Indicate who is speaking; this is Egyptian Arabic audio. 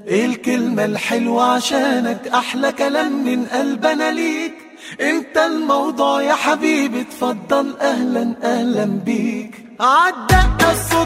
Speaker 1: الكلمة الحلوة عشانك أحلى كلام من قلبنا ليك انت الموضوع يا حبيبي اتفضل اهلا اهلا بيك عالدقة الصغيرة